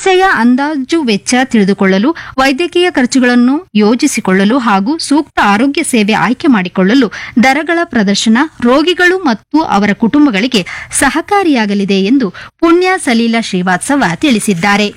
ಚಿಕಿತ್ಸೆಯ ಅಂದಾಜು ವೆಚ್ಚ ತಿಳಿದುಕೊಳ್ಳಲು ವೈದ್ಯಕೀಯ ಖರ್ಚುಗಳನ್ನು ಯೋಜಿಸಿಕೊಳ್ಳಲು ಹಾಗೂ ಸೂಕ್ತ ಆರೋಗ್ಯ ಸೇವೆ ಆಯ್ಕೆ ಮಾಡಿಕೊಳ್ಳಲು ದರಗಳ ಪ್ರದರ್ಶನ ರೋಗಿಗಳು ಮತ್ತು ಅವರ ಕುಟುಂಬಗಳಿಗೆ ಸಹಕಾರಿಯಾಗಲಿದೆ ಎಂದು ಪುಣ್ಯ ಸಲೀಲ ಶ್ರೀವಾತ್ಸವ ತಿಳಿಸಿದ್ದಾರೆ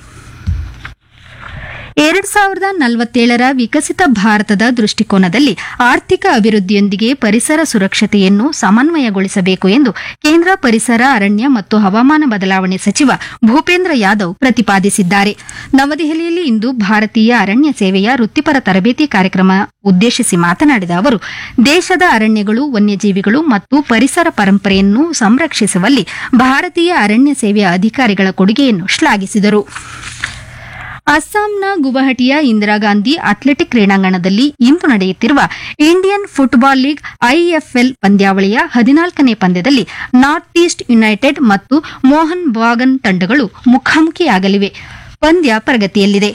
ಎರಡ್ ಸಾವಿರದ ನಲವತ್ತೇಳರ ವಿಕಸಿತ ಭಾರತದ ದೃಷ್ಟಿಕೋನದಲ್ಲಿ ಆರ್ಥಿಕ ಅಭಿವೃದ್ಧಿಯೊಂದಿಗೆ ಪರಿಸರ ಸುರಕ್ಷತೆಯನ್ನು ಸಮನ್ವಯಗೊಳಿಸಬೇಕು ಎಂದು ಕೇಂದ್ರ ಪರಿಸರ ಅರಣ್ಯ ಮತ್ತು ಹವಾಮಾನ ಬದಲಾವಣೆ ಸಚಿವ ಭೂಪೇಂದ್ರ ಯಾದವ್ ಪ್ರತಿಪಾದಿಸಿದ್ದಾರೆ ನವದೆಹಲಿಯಲ್ಲಿ ಇಂದು ಭಾರತೀಯ ಅರಣ್ಯ ಸೇವೆಯ ವೃತ್ತಿಪರ ತರಬೇತಿ ಕಾರ್ಯಕ್ರಮ ಉದ್ದೇಶಿಸಿ ಮಾತನಾಡಿದ ಅವರು ದೇಶದ ಅರಣ್ಯಗಳು ವನ್ಯಜೀವಿಗಳು ಮತ್ತು ಪರಿಸರ ಪರಂಪರೆಯನ್ನು ಸಂರಕ್ಷಿಸುವಲ್ಲಿ ಭಾರತೀಯ ಅರಣ್ಯ ಸೇವೆಯ ಅಧಿಕಾರಿಗಳ ಕೊಡುಗೆಯನ್ನು ಶ್ಲಾಘಿಸಿದರು ಅಸ್ಸಾಂನ ಗುವಾಹಟಿಯ ಇಂದಿರಾ ಗಾಂಧಿ ಅಥ್ಲೆಟಿಕ್ ಕ್ರೀಡಾಂಗಣದಲ್ಲಿ ಇಂದು ನಡೆಯುತ್ತಿರುವ ಇಂಡಿಯನ್ ಫುಟ್ಬಾಲ್ ಲೀಗ್ ಐಎಫ್ಎಲ್ ಪಂದ್ಯಾವಳಿಯ ಹದಿನಾಲ್ಕನೇ ಪಂದ್ಯದಲ್ಲಿ ನಾರ್ತ್ ಈಸ್ಟ್ ಯುನೈಟೆಡ್ ಮತ್ತು ಮೋಹನ್ ಬಾಗನ್ ತಂಡಗಳು ಮುಖಾಮುಖಿಯಾಗಲಿವೆ ಪಂದ್ಯ ಪ್ರಗತಿಯಲ್ಲಿದೆ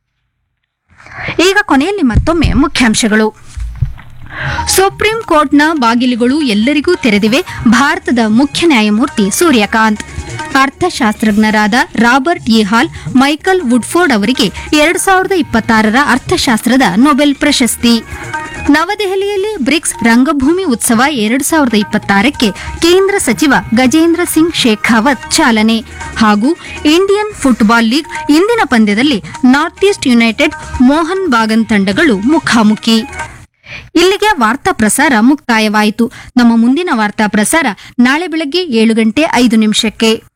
ಈಗ ಕೊನೆಯಲ್ಲಿ ಮತ್ತೊಮ್ಮೆ ಮುಖ್ಯಾಂಶಗಳು ಸುಪ್ರೀಂ ಕೋರ್ಟ್ನ ಬಾಗಿಲುಗಳು ಎಲ್ಲರಿಗೂ ತೆರೆದಿವೆ ಭಾರತದ ಮುಖ್ಯ ನ್ಯಾಯಮೂರ್ತಿ ಸೂರ್ಯಕಾಂತ್ ಅರ್ಥಶಾಸ್ತ್ರಜ್ಞರಾದ Robert A Hall Michael Woodford ಅವರಿಗೆ ಎರಡು ಸಾವಿರದ ಇಪ್ಪತ್ತಾರರ ಅರ್ಥಶಾಸ್ತ್ರದ ನೊಬೆಲ್ ಪ್ರಶಸ್ತಿ ನವದೆಹಲಿಯಲ್ಲಿ ಬ್ರಿಕ್ಸ್ ರಂಗಭೂಮಿ ಉತ್ಸವ ಎರಡು ಸಾವಿರದ ಇಪ್ಪತ್ತಾರಕ್ಕೆ ಕೇಂದ್ರ ಸಚಿವ ಗಜೇಂದ್ರ ಸಿಂಗ್ ಶೇಖಾವತ್ ಚಾಲನೆ ಹಾಗೂ ಇಂಡಿಯನ್ ಫುಟ್ಬಾಲ್ ಲೀಗ್ ಇಂದಿನ ಪಂದ್ಯದಲ್ಲಿ North East United Mohun Bagan ತಂಡಗಳು ಮುಖಾಮುಖಿ ಇಲ್ಲಿಗೆ ವಾರ್ತಾ ಪ್ರಸಾರ ಮುಕ್ತಾಯವಾಯಿತು ನಮ್ಮ ಮುಂದಿನ ವಾರ್ತಾ ಪ್ರಸಾರ ನಾಳೆ ಬೆಳಗ್ಗೆ ಏಳು ಗಂಟೆ ಐದು ನಿಮಿಷಕ್ಕೆ